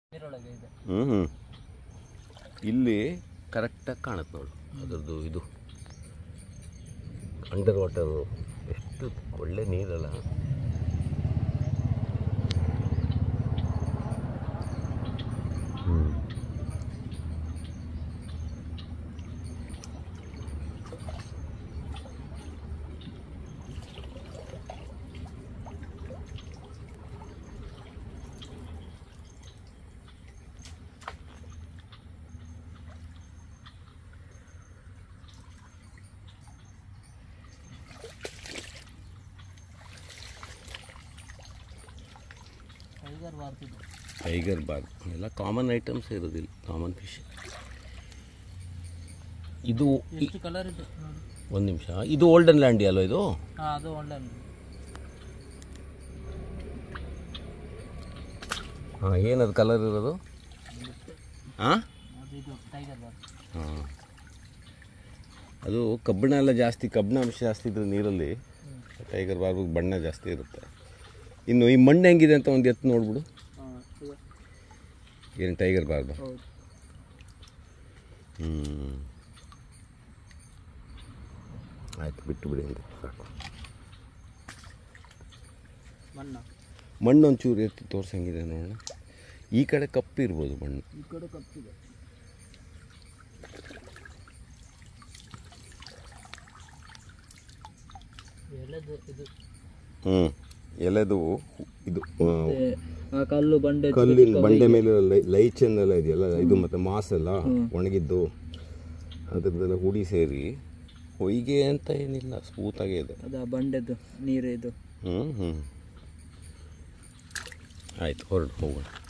ನೀರೊಳಗೆ ಇದೆ ಹ್ಞೂ ಹ್ಞೂ ಇಲ್ಲಿ ಕರೆಕ್ಟಾಗಿ ಕಾಣುತ್ತೆ ನೋಡು ಅದರದ್ದು ಇದು ಅಂಡರ್ ವಾಟರು ಎಷ್ಟು ಒಳ್ಳೆ ನೀರಲ್ಲ ಹ್ಞೂ ಟೈಗರ್ ಬಾರ್ತಿದ್ದು ಟೈಗರ್ ಬಾರ್ ಎಲ್ಲ ಕಾಮನ್ ಐಟಮ್ಸ್ ಇರೋದಿಲ್ಲ ಕಾಮನ್ ಫಿಶ್ ಇದು ಎಷ್ಟು ಕಲರ್ ಇದೆ ನೋಡಿ ಒಂದು ನಿಮಿಷ ಇದು ಓಲ್ಡನ್ ಲ್ಯಾಂಡಿ ಅಲ್ವ ಇದು ಹಾಂ ಅದು ಒಳ್ಳೆ ಹಾಂ ಏನದು ಕಲರ್ ಇರೋದು ಹಾಂ ಅದು ಇದು ಟೈಗರ್ ಬಾರ್ ಹಾಂ ಅದು ಕಬ್ಬಿಣ ಎಲ್ಲ ಜಾಸ್ತಿ ಕಬ್ಬಿಣ ಅಂಶ ಜಾಸ್ತಿ ಇದ್ರೆ ನೀರಲ್ಲಿ ಟೈಗರ್ ಬಾರ್ಬು ಬಣ್ಣ ಜಾಸ್ತಿ ಇರುತ್ತೆ ಇನ್ನು ಈ ಮಣ್ಣು ಹೆಂಗಿದೆ ಅಂತ ಒಂದು ಎತ್ತು ನೋಡ್ಬಿಡು ಹಾಂ ಇದು ಏನು ಟೈಗರ್ ಬಾರ್ಬ ಹೌದು ಹ್ಞೂ ಆಯ್ತು ಬಿಟ್ಟು ಬಿಡಿ ಅಂತ ಸಾಕು ಮಣ್ಣ ಮಣ್ಣು ಒಂಚೂರು ಎತ್ತಿ ತೋರ್ಸಂಗಿದೆ ನೋಡೋಣ ಈ ಕಡೆ ಕಪ್ಪು ಇರ್ಬೋದು ಮಣ್ಣು ಈ ಕಡೆ ಕಪ್ಪಿದೆ ಎಲೆದು ಇದು ಹ್ಞೂ ಎಲೆದು ಇದು ಆ, ಆ ಕಲ್ಲು ಬಂಡೆ ಕಲ್ಲಿನ ಬಂಡೆ ಮೇಲೆ ಲೈ ಲೈಚನ್ ಎಲ್ಲ ಇದೆಯಲ್ಲ ಇದು ಮತ್ತು ಮಾಸ್ ಎಲ್ಲ ಒಣಗಿದ್ದು ಅದ್ರದ್ದೆಲ್ಲ ಹುಡಿ ಸೇರಿ ಹೊಯ್ಗೆ ಅಂತ ಏನಿಲ್ಲ ಸ್ಮೂತಾಗೇ ಇದೆ ಅದು ಆ ಬಂಡೆದು ನೀರು ಇದು ಹ್ಞೂ ಹ್ಞೂ ಆಯ್ತು ಹೊರಡು ಹೋಗೋಣ